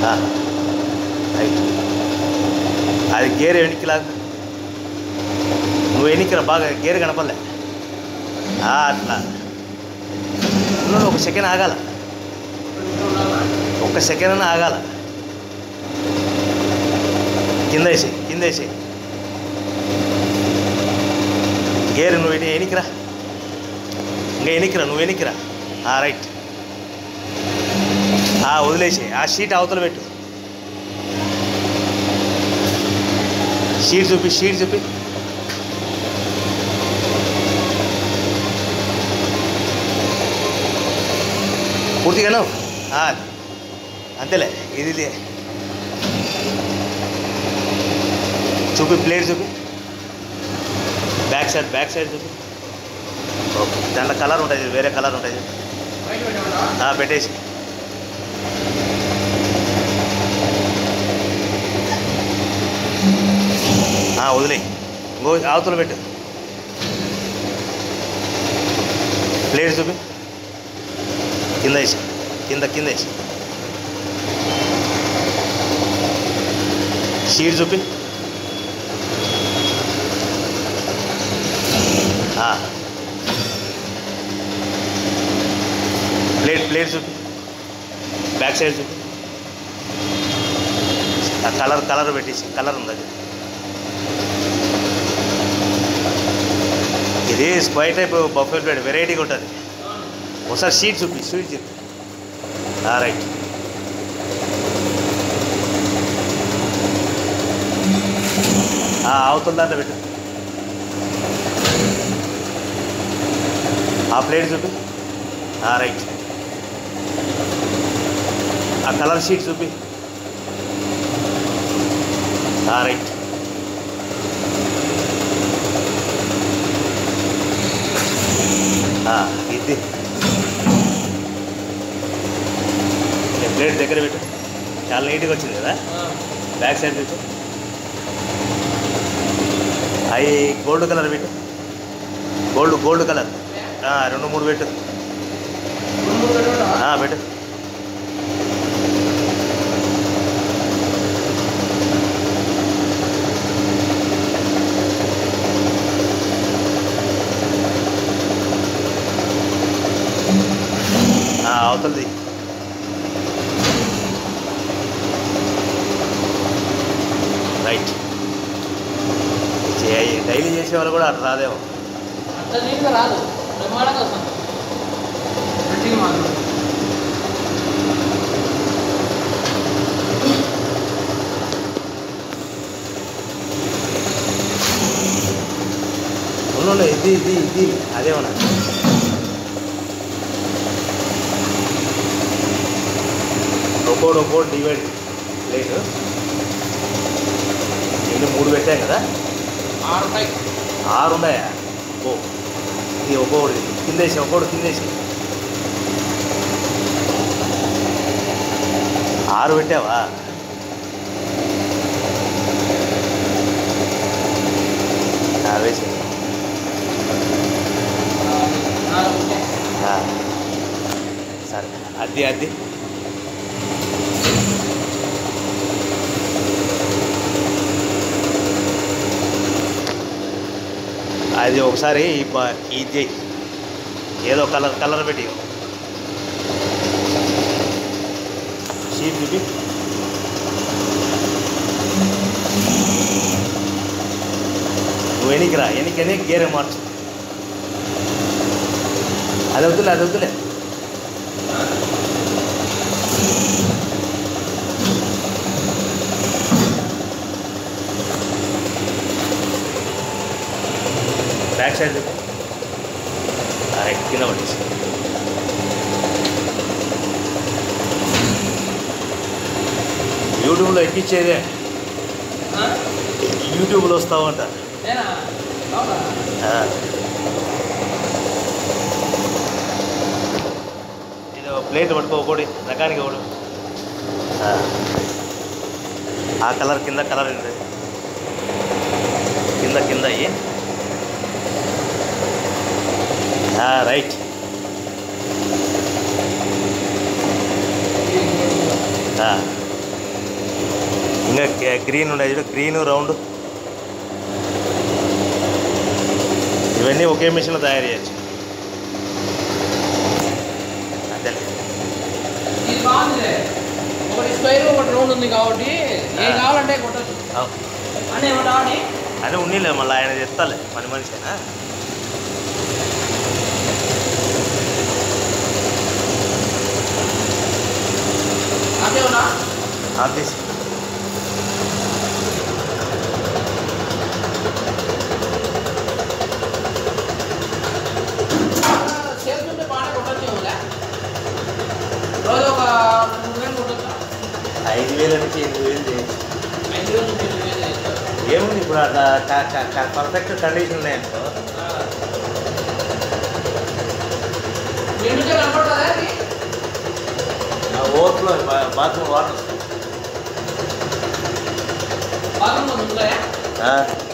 ఆ, రైట్ అది గేర్ వెనక్కి లాగా నువ్వు వెనక్కిరా బాగా గేర్ కనపడలే ఆ, అట్లా నువ్వు ఒక సెకండ్ ఆగాల ఒక్క సెకండ్ అయినా ఆగాల కింద వేసి కింద వేసి గేర్ నువ్వు ఎని- ఎనికిరా ఇంకా ఎనికిరా నువ్వు ఎనికిరా ఆ, రైట్ ఆ, వదిలేసి ఆ షీట్ అవతల పెట్టు షీట్ చూపి షీట్ చూపి పూర్తిగాను ఆ, అంతేలే ఇది ఇది. చూపి ప్లేట్ చూపి బ్యాక్ సైడ్ బ్యాక్ సైడ్ చూపి ఓకే దాంట్లో కలర్ ఉంటుంది వేరే కలర్ ఉంటుంది ఆ, పెట్టేసి ఆ, వదిలేయి ఇంకో అవతల పెట్టు ప్లేట్ చూపి కింద వేసి కింద కింద వేసి షీట్ చూపి ఆ. ప్లేట్ ప్లేట్ చూపి బ్యాక్ సైడ్ చూపి ఆ కలర్ కలర్ పెట్టేసి కలర్ ఉంది అది ఇది స్క్వైర్ టైప్ బఫెల్ ప్లేట్ వెరైటీగా ఉంటుంది ఒకసారి షీట్ చూపి షీట్ చూపి ఆ, రైట్ ఆ, అవతల దాంట్లో పెట్టు ఆ ప్లేట్ చూపి ఆ, రైట్ ఆ కలర్ షీట్ చూపి ఆ, రైట్ ఆ, ఇది ఈ ప్లేట్ దగ్గర పెట్టు చాలా నీట్గా వచ్చింది కదా బ్యాక్ సైడ్ పెట్టు అవి గోల్డ్ కలర్ పెట్టు గోల్డ్ గోల్డ్ కలర్ ఆ, రెండు మూడు పెట్టు ఆ, పెట్టు ఆ, అవతలది రైట్ చే- డైలీ చేసే వాళ్ళు కూడా అట్లా రాదేమో అంత నీట్గా రాదు బ్రహ్మాండంగా వస్తుంది గట్టిగా మాత్రం ఉండు ఇది ఇది ఇది అదేమన్నా ఒక్కోటి ఒక్కోటి డివైడ్ ప్లేట్ ఎన్ని మూడు పెట్టాం కదా ఆరు ఉంటాయి ఆరు ఉన్నాయా ఓ ఇది ఒక్కొక్కటి కిందేసి ఒక్కొక్కటి కిందేసి ఆరు పెట్టావా ఆ, వేసి నాలుగు ఉంటాయి ఆ. సరే అది అది అది ఒకసారి ఈ ప- ఇది చెయ్యి. ఏదో కలర్ కలర్ పెట్టి షీట్ చూపి నువ్వు ఎనికిరా ఎనికనే గేరే మార్చు అది వద్దులే అది వద్దులే బ్యాక్ సైడ్ చూపు రైట్ కింద పడేసి యూట్యూబ్లో ఎక్కించేదే ఆ? యూట్యూబ్లో వస్తావంట నేనా అవునా ఆ. ఇది ఒక ప్లేట్ పట్టుకో ఒకటి రకానికి ఒకటి ఆ. ఆ కలర్ కింద కలర్ ఉంది కింద కింద అయ్యి ఆ, రైట్ ఆ. ఇంకా గ్రీన్ ఉండేది చూడు గ్రీన్ రౌండ్ ఇవన్నీ ఒకే మిషన్లో తయారు చేయొచ్చు అంతే ఇది బాగుంది ఒకటి స్క్వేర్ ఒకటి రౌండ్ ఉంది కాబట్టి ఏం కావాలంటే కొట్టచ్చు అంటే ఏమంటావని అని ఉన్నీలే మళ్ళీ ఆయన చెప్తాలే పని మనిషినా అంతేమన్నా ఆఫీస్ చేస్తుంటే బాగానే కొట్టచ్చు ఏమోలే రోజు ఒక మూడు వేలు కొట్టచ్చా ఐదు వేల నుంచి ఎనిమిది వేలు చేయొచ్చు ఐదు వేలు నుంచి ఎనిమిది వేలు చేస్తారు. ఏముంది ఇప్పుడు అట్లా పర్ఫెక్ట్ కండిషన్ ఉన్నాయనుకో మీ నుంచే కనపడుతుందా అది? ఓవర్ఫ్లో బాత్రూమ్ వాటర్ బాత్రూమ్ ఉందా వస్తాయి